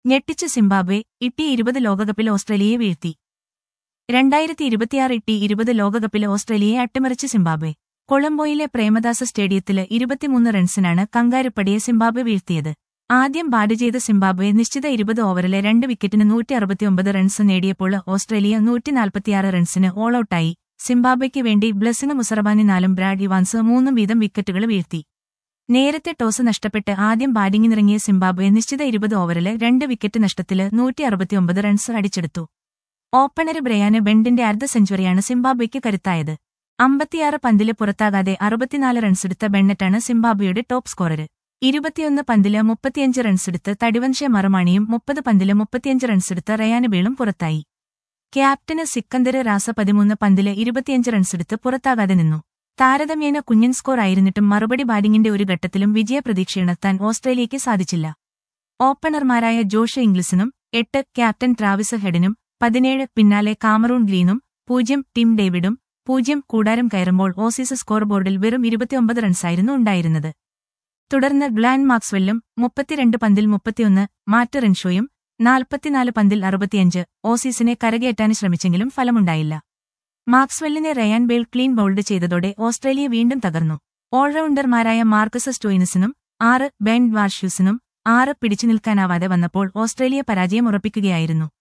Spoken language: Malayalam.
ഞെട്ടിച്ച് സിംബാബ്വെ ഇട്ടി ഇരുപത് ലോകകപ്പിൽ ഓസ്ട്രേലിയയെ വീഴ്ത്തി രണ്ടായിരത്തി ഇരുപത്തിയാറ് ഇട്ടി ഇരുപത് ലോകകപ്പിൽ ഓസ്ട്രേലിയയെ അട്ടിമറിച്ച് സിംബാബ്വെ കൊളംബോയിലെ പ്രേമദാസ സ്റ്റേഡിയത്തില് ഇരുപത്തിമൂന്ന് റൺസിനാണ് കങ്കാരുപ്പടിയെ സിംബാബ്വെ വീഴ്ത്തിയത് ആദ്യം ബാറ്റ് ചെയ്ത സിംബാബ്വെ നിശ്ചിത ഇരുപത് ഓവറിലെ രണ്ട് വിക്കറ്റിന് നൂറ്റി അറുപത്തിയൊമ്പത് റൺസ് നേടിയപ്പോൾ ഓസ്ട്രേലിയ നൂറ്റി നാൽപ്പത്തിയാറ് റൺസിന് ഓൾ ഔട്ടായി സിംബാബ്വെയ്ക്ക് വേണ്ടി ബ്ലസിന് മുസറബാനി നാലും ബ്രാഡ് ഇവാൻസ് മൂന്നും വീതം വിക്കറ്റുകൾ വീഴ്ത്തി നേരത്തെ ടോസ് നഷ്ടപ്പെട്ട് ആദ്യം ബാറ്റിംഗിനിറങ്ങിയ സിംബാബ്വെ നിശ്ചിത ഇരുപത് ഓവറില് രണ്ട് വിക്കറ്റ് നഷ്ടത്തില് നൂറ്റി അറുപത്തിയൊമ്പത് റൺസ് അടിച്ചെടുത്തു ഓപ്പണർ ബ്രയാന് ബെൻഡിന്റെ അർദ്ധ സെഞ്ചുറിയാണ് സിംബാബ്വെയ്ക്ക് കരുത്തായത് അമ്പത്തിയാറ് പന്തില് പുറത്താകാതെ അറുപത്തിനാല് റൺസെടുത്ത ബെന്നറ്റാണ് സിംബാബ്വെയുടെ ടോപ്പ് സ്കോറർ ഇരുപത്തിയൊന്ന് പന്തില് മുപ്പത്തിയഞ്ച് റൺസെടുത്ത് തടിവൻഷ മറുമാണിയും മുപ്പത് പന്തില് മുപ്പത്തിയഞ്ച് റൺസെടുത്ത് റയാന് ബേളും പുറത്തായി ക്യാപ്റ്റന് സിക്കന്ദര് രാസ പതിമൂന്ന് പന്തില് ഇരുപത്തിയഞ്ച് റൺസെടുത്ത് പുറത്താകാതെ നിന്നു താരതമ്യേന കുഞ്ഞൻ സ്കോർ ആയിരുന്നിട്ടും മറുപടി ബാറ്റിംഗിന്റെ ഒരു ഘട്ടത്തിലും വിജയപ്രതീക്ഷയുണർത്താൻ ഓസ്ട്രേലിയയ്ക്ക് സാധിച്ചില്ല ഓപ്പണർമാരായ ജോഷ് ഇംഗ്ലിസിനും എട്ട് ക്യാപ്റ്റൻ ട്രാവിസ് ഹെഡിനും പതിനേഴ് പിന്നാലെ കാമറൂൺ ഗ്രീനും പൂജ്യം ടിം ഡേവിഡും പൂജ്യം കൂടാരം കയറുമ്പോൾ ഓസീസ് സ്കോർ ബോർഡിൽ വെറും ഇരുപത്തിയൊമ്പത് റൺസായിരുന്നു ഉണ്ടായിരുന്നത് തുടർന്ന് ഗ്ലാൻ മാക്സ്വെല്ലും മുപ്പത്തിരണ്ട് പന്തിൽ മുപ്പത്തിയൊന്ന് മാറ്റ് റെൻഷോയും നാൽപ്പത്തിനാല് പന്തിൽ അറുപത്തിയഞ്ച് ഓസീസിനെ കരകയറ്റാൻ ശ്രമിച്ചെങ്കിലും ഫലമുണ്ടായില്ല മാക്സ്വെല്ലിനെ റയാൻ ബേൾ ക്ലീൻ ബൌൾഡ് ചെയ്തതോടെ ഓസ്ട്രേലിയ വീണ്ടും തകർന്നു ഓൾറൗണ്ടർമാരായ മാർക്കസ് സ്റ്റോയിനസിനും ആറ് ബെൻ വാർഷ്യൂസിനും ആറ് പിടിച്ചു നിൽക്കാനാവാതെ വന്നപ്പോൾ ഓസ്ട്രേലിയ പരാജയം ഉറപ്പിക്കുകയായിരുന്നു